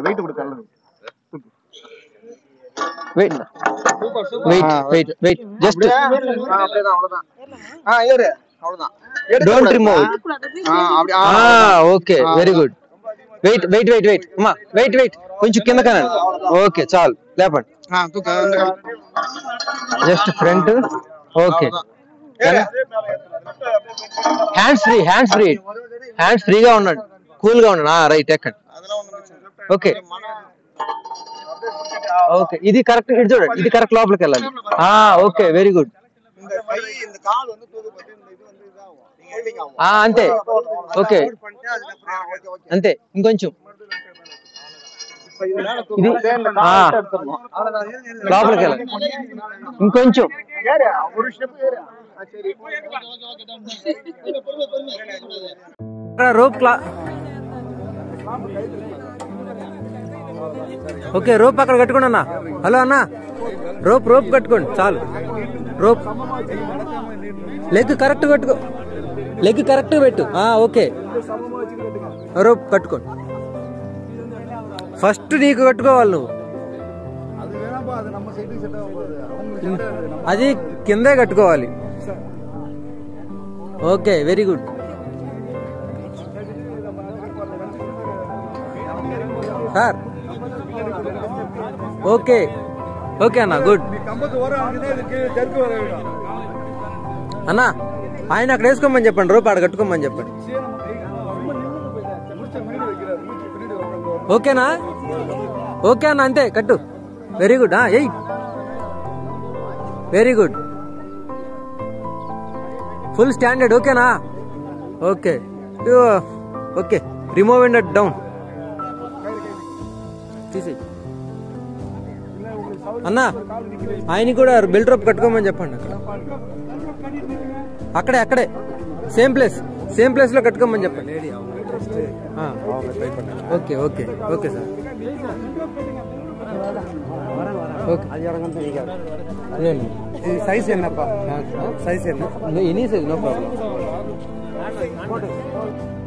Wait கொடுக்கல wait wait wait wait just அப்படியேதான் அவ்வளவுதான் ஆ ஏறு அவ்வளவுதான் డోంట్ రిమూవ్ ஆ அப்படி ஆ okay very good wait wait wait wait అమ్మా వెయిట్ వెయిట్ కొంచెం కింద కనండి ఓకే చాలు లేపండి ஆ தூக்க இந்த கால். Just front okay hands free hands free hands ఫ్రీగా ఉన్నాడు కూల్ గా ఉన్నాడు రైట్ ఎక్కండి அதெல்லாம் ஒண்ணும் பிரச்சனை இல்லை. ఓకే மன ఓకే ఇది కరెక్ట్ ఇది చూడండి ఇది కరెక్ట్ లోపలికి వెళ్ళాలి ఆ ఓకే వెరీ గుడ్ இந்த கை இந்த கால் வந்து தூக்கு பட்டு இந்த இது வந்து இதாகும் நீங்க ஹெல்டிங் ஆகும் ఆ అంతే ఓకే பண்ணிட்டு அதுக்கப்புறம் ஓகே ஓகே అంతే ఇంకొంచెం இப்போ இது மேல ఇది தூக்கு இந்த ఆ, கால் எடுத்துறணும் அவ்வளவுதான் లోపలికి వెళ్ళాలి ఇంకొంచెం ஏறு ஒரு ஸ்டெப் ஏறு ஆ, சரி రోప్ క్లా ఓకే రోప్ అక్కడ కట్టుకోండి అన్న హలో అన్న రోప్ రోప్ కట్టుకోండి చాలు రోప్ లెగ్ కరెక్ట్ కట్టుకో లెగ్ కరెక్ట్ పెట్టు ఆ, ఓకే రోప్ కట్టుకోండి ఫస్ట్ నీకు కట్టుకోవాలి నువ్వు అది కిందే కట్టుకోవాలి okay very good sir okay okay అన్న గుడ్ అన్న ఆయన అక్కడ వేసుకోమని చెప్పండి రూపాయి ఆడ కట్టుకోమని చెప్పండి ఓకేనా ఓకే అన్న అంతే కట్టు వెరీ గుడ్ ఎయ్ వెరీ గుడ్ ఫుల్ స్టాండర్డ్ ఓకేనా okay okay remove and down తీసేయి అన్న ఆయన కూడా బెల్ట్ రోప్ కట్టుకోమని చెప్పండి అక్కడ అక్కడే అక్కడే సేమ్ ప్లేస్ సేమ్ ప్లేస్ లో కట్టుకోమని చెప్పండి ఆ, okay okay okay sir okay ఇదేండి. సైజ్ ఎన్నప్పా ఆ, సైజ్ ఎన్న ఎనీ సైజ్ నో ప్రాబ్లం